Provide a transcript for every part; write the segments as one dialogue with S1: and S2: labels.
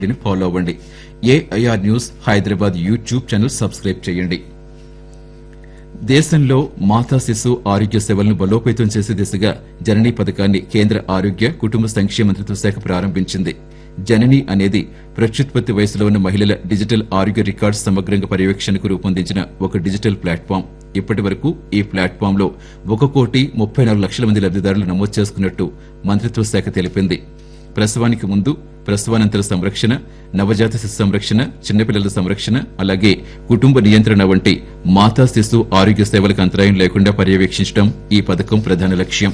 S1: ని ఫాలో అవ్వండి AIR news Hyderabad YouTube channel subscribe చేయండి దేశంలో మాతా శిశు ఆరోగ్య సేవలను బలోపేతం చేసే దిశగా జననీ పథకాన్ని కేంద్ర ఆరోగ్య కుటుంబ సంక్షేమ మంత్రిత్వ శాఖ ప్రారంభించింది జనని అనేది ప్రత్యుత్పత్తి వయసులో ఉన్న మహిళల డిజిటల్ ఆరోగ్య రికార్డ్స్ సమగ్రంగా పర్యవేక్షణకు రూపొందించిన ఒక డిజిటల్ ప్లాట్ఫామ్ ఇప్పటి వరకు ఈ ప్లాట్ఫామ్ లో ఒక కోటి ముప్పై నాలుగు లక్షల మంది లబ్దిదారులు నమోదు చేసుకున్నట్టు మంత్రిత్వ శాఖ తెలిపింది ప్రసవానికి ముందు ప్రసవానంతర సంరక్షణ నవజాత శిశు సంరక్షణ చిన్నపిల్లల సంరక్షణ అలాగే కుటుంబ నియంత్రణ వంటి మాతా శిశు ఆరోగ్య సేవలకు అంతరాయం లేకుండా పర్యవేక్షించడం ఈ పథకం ప్రధాన లక్ష్యం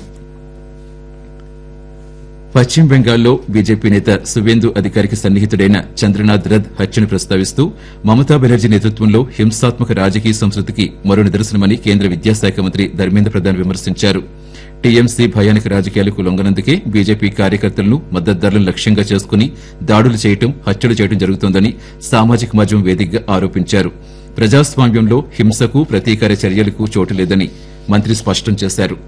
S1: పశ్చిమ బెంగాల్లో బీజేపీ నేత సువేందు అధికారికి సన్నిహితుడైన చంద్రనాథ్ రథ్ హత్యను ప్రస్తావిస్తూ మమతా బెనర్జీ నేతృత్వంలో హింసాత్మక రాజకీయ సంస్కృతికి మరో నిదర్శనమని కేంద్ర విద్యాశాఖ మంత్రి ధర్మేంద్ర ప్రధాన్ విమర్శించారు టీఎంసీ భయానక రాజకీయాలకు లొంగనందుకే బీజేపీ కార్యకర్తలను మద్దతుదారులను లక్ష్యంగా చేసుకుని దాడులు చేయటం హత్యలు చేయటం జరుగుతోందని సామాజిక మాధ్యమం వేదికగా ఆరోపించారు ప్రజాస్వామ్యంలో హింసకు ప్రతీకార చర్యలకు చోటు లేదని మంత్రి స్పష్టం చేశారు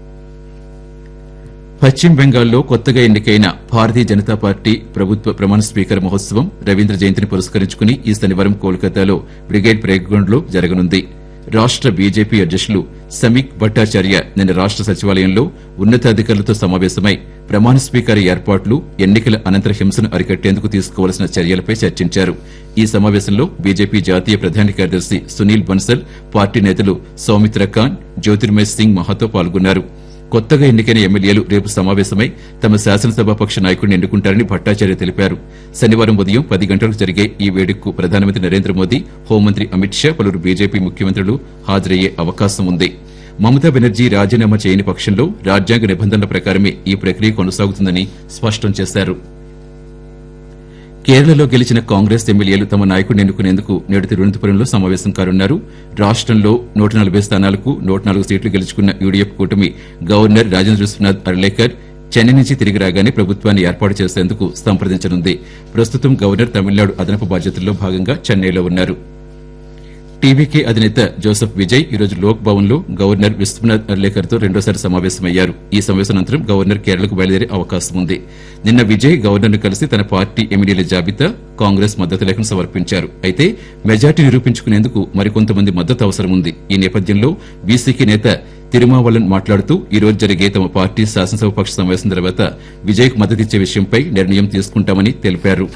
S1: పశ్చిమ బెంగాల్లో కొత్తగా ఎన్నికైన భారతీయ జనతా పార్టీ ప్రభుత్వ ప్రమాణ స్వీకార మహోత్సవం రవీంద్ర జయంతిని పురస్కరించుకుని ఈ శనివారం కోల్కతాలో బ్రిగేడ్ ప్రేగ్రౌండ్ లో జరగనుంది రాష్ట బీజేపీ అధ్యకులు సమీక్ భట్టాచార్య నిన్న రాష్ట సచివాలయంలో ఉన్నతాధికారులతో సమావేశమై ప్రమాణ స్వీకార ఏర్పాట్లు ఎన్నికల అనంతర హింసను అరికట్టేందుకు తీసుకోవాల్సిన చర్యలపై చర్చించారు ఈ సమావేశంలో బీజేపీ జాతీయ ప్రధాన కార్యదర్శి సునీల్ బన్సల్ పార్టీ నేతలు సౌమిత్ర ఖాన్ జ్యోతిర్మయ్ సింగ్ మహాతో పాల్గొన్నారు కొత్తగా ఎన్నికైన ఎమ్మెల్యేలు రేపు సమావేశమై తమ శాసనసభాపక్ష నాయకుడిని ఎన్నుకుంటారని భట్టాచార్య తెలిపారు శనివారం ఉదయం పది గంటలకు జరిగే ఈ వేడుకకు ప్రధానమంత్రి నరేంద్ర మోదీ హోంమంత్రి అమిత్ షా పలువురు బీజేపీ ముఖ్యమంత్రులు హాజరయ్యే అవకాశం ఉంది మమతా బెనర్జీ రాజీనామా చేయని పక్షంలో రాజ్యాంగ నిబంధనల ప్రకారమే ఈ ప్రక్రియ కొనసాగుతుందని స్పష్టం చేశారు కేరళలో గెలిచిన కాంగ్రెస్ ఎమ్మెల్యేలు తమ నాయకుడిని ఎన్నుకునేందుకు నేడు తిరువనంతపురంలో సమావేశం కానున్నారు రాష్టంలో నూట నలభై స్థానాలకు నూట నాలుగు సీట్లు గెలుచుకున్న యూడీఎఫ్ కూటమి గవర్నర్ రాజేంద్ర విశ్వనాథ్ అర్లేకర్ చెన్నై నుంచి తిరిగి రాగానే ప్రభుత్వాన్ని ఏర్పాటు చేసేందుకు సంప్రదించనుంది ప్రస్తుతం గవర్నర్ తమిళనాడు అదనపు బాధ్యతల్లో భాగంగా చెన్నైలో ఉన్నారు టీవీకే అధినేత జోసెఫ్ విజయ్ ఈరోజు లోక్ భవన్ లో గవర్నర్ విశ్వనాథ్ అర్లేకర్ తో రెండోసారి సమావేశమయ్యారు ఈ సమావేశం అనంతరం గవర్నర్ కేరళకు బయలుదేరే అవకాశం ఉంది నిన్న విజయ్ గవర్నర్ ను కలిసి తన పార్టీ ఎమ్మెల్యేల జాబితా కాంగ్రెస్ మద్దతు లేఖను సమర్పించారు అయితే మెజార్టీ నిరూపించుకునేందుకు మరికొంతమంది మద్దతు అవసరం ఉంది ఈ నేపథ్యంలో బీసీకి నేత తిరుమావళన్ మాట్లాడుతూ ఈ రోజు జరిగే తమ పార్టీ శాసనసభ పక్ష సమావేశం తర్వాత విజయ్కు మద్దతిచ్చే విషయంపై నిర్ణయం తీసుకుంటామని తెలిపారు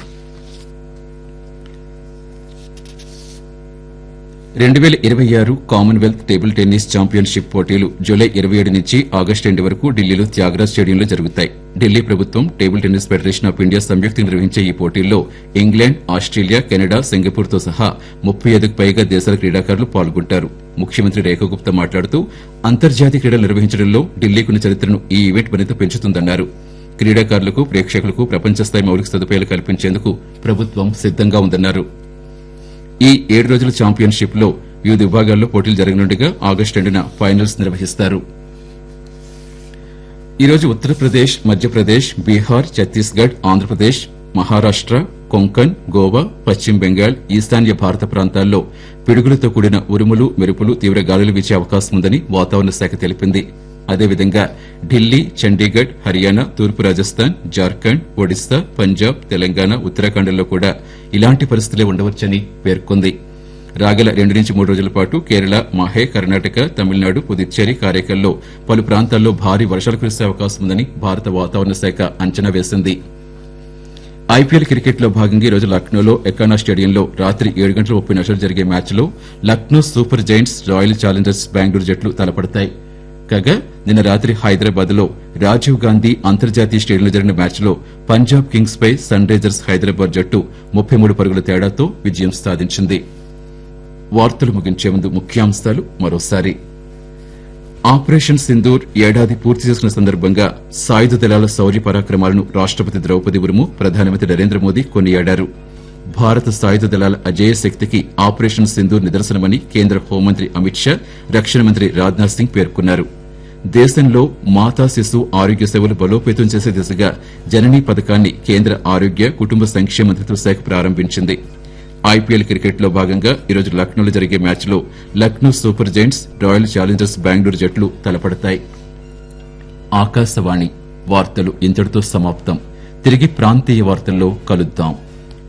S1: రెండు వేల ఇరవై ఆరు కామన్వెల్త్ టేబుల్ టెన్నిస్ ఛాంపియన్షిప్ పోటీలు జూలై ఇరవై ఏడు నుంచి ఆగస్టు రెండు వరకు ఢిల్లీలో త్యాగరాజ్ స్టేడియంలో జరుగుతాయి ఢిల్లీ ప్రభుత్వం table tennis federation of India సంయుక్తంగా నిర్వహించే ఈ పోటీల్లో ఇంగ్లాండ్ ఆస్ట్రేలియా కెనడా సింగపూర్తో సహా ముప్పై ఐదుకు పైగా దేశాల క్రీడాకారులు పాల్గొంటారు ముఖ్యమంత్రి రేఖా గుప్తా మాట్లాడుతూ అంతర్జాతీయ క్రీడలు నిర్వహించడంలో ఢిల్లీకున్న చరిత్రను ఈ ఈవెంట్ మరింత పెంచుతుందన్నారు క్రీడాకారులకు ప్రేక్షకులకు ప్రపంచ స్థాయి మౌలిక సదుపాయాలు కల్పించేందుకు ప్రభుత్వం సిద్దంగా ఉందన్నారు ఈ ఏడు రోజుల ఛాంపియన్షిప్ లో వివిధ విభాగాల్లో పోటీలు జరగనుండగా ఆగస్టు రెండున ఫైనల్స్ నిర్వహిస్తారు ఈ రోజు ఉత్తరప్రదేశ్ మధ్యప్రదేశ్ బీహార్ ఛత్తీస్గఢ్ ఆంధ్రప్రదేశ్ మహారాష్ట కొంకణ్ గోవా పశ్చిమ బెంగాల్ ఈశాన్య భారత ప్రాంతాల్లో పిడుగులతో కూడిన ఉరుములు మెరుపులు తీవ్ర గాలులు వీచే అవకాశం ఉందని వాతావరణ శాఖ తెలిపింది అదేవిధంగా ఢిల్లీ చండీగఢ్ హర్యానా తూర్పు రాజస్థాన్ జార్ఖండ్ ఒడిశా పంజాబ్ తెలంగాణ ఉత్తరాఖండ్లో కూడా ఇలాంటి పరిస్థితులే ఉండవచ్చని పేర్కొంది రాగల రెండు నుంచి మూడు రోజుల పాటు కేరళ మాహే కర్ణాటక తమిళనాడు పుదుచ్చేరి కారైకల్లో పలు ప్రాంతాల్లో భారీ వర్షాలు కురిసే అవకాశం ఉందని భారత వాతావరణ శాఖ అంచనా వేసింది ఐపీఎల్ క్రికెట్ లో భాగంగా ఈ రోజు లక్నోలో ఎకానా స్టేడియంలో రాత్రి ఏడు గంటల ముప్పై నిమిషాలు జరిగే మ్యాచ్లో Lucknow super giants royal challengers Bengaluru జట్లు తలపడతాయి కాగా నిన్న రాత్రి హైదరాబాద్ లో రాజీవ్ గాంధీ అంతర్జాతీయ స్టేడియంలో జరిగిన మ్యాచ్లో పంజాబ్ కింగ్స్ పై సన్ రైజర్స్ హైదరాబాద్ జట్టు ముప్పై మూడు పరుగుల తేడాతో విజయం సాధించింది వార్తలు ముగించే ముందు ముఖ్యాంశాలు మరోసారి ఆపరేషన్ సింధూర్ ఏడాది పూర్తి చేసుకున్న సందర్భంగా సాయుధ దళాల శౌర్య పరాక్రమాలను రాష్టపతి ద్రౌపది ముర్ము ప్రధానమంత్రి నరేంద్ర మోదీ కొనియాడారు భారత సాయుధ దళాల అజేయ శక్తికి ఆపరేషన్ సింధూర్ నిదర్శనమని కేంద్ర హోంమంత్రి అమిత్ షా రక్షణ మంత్రి రాజ్నాథ్ సింగ్ పేర్కొన్నారు దేశంలో మాతా శిశు ఆరోగ్య సేవలు బలోపేతం చేసే దిశగా జననీ పథకాన్ని కేంద్ర ఆరోగ్య కుటుంబ సంక్షేమ మంత్రిత్వ శాఖ ప్రారంభించింది ఐపీఎల్ క్రికెట్ లో భాగంగా ఈరోజు లక్నోలో జరిగే మ్యాచ్లో Lucknow super giants royal challengers Bengaluru జట్లు తలపడతాయి ఆకాశవాణి వార్తలు ఇంతటితో సమాప్తం తిరిగి ప్రాంతీయ వార్తల్లో కలుద్దాం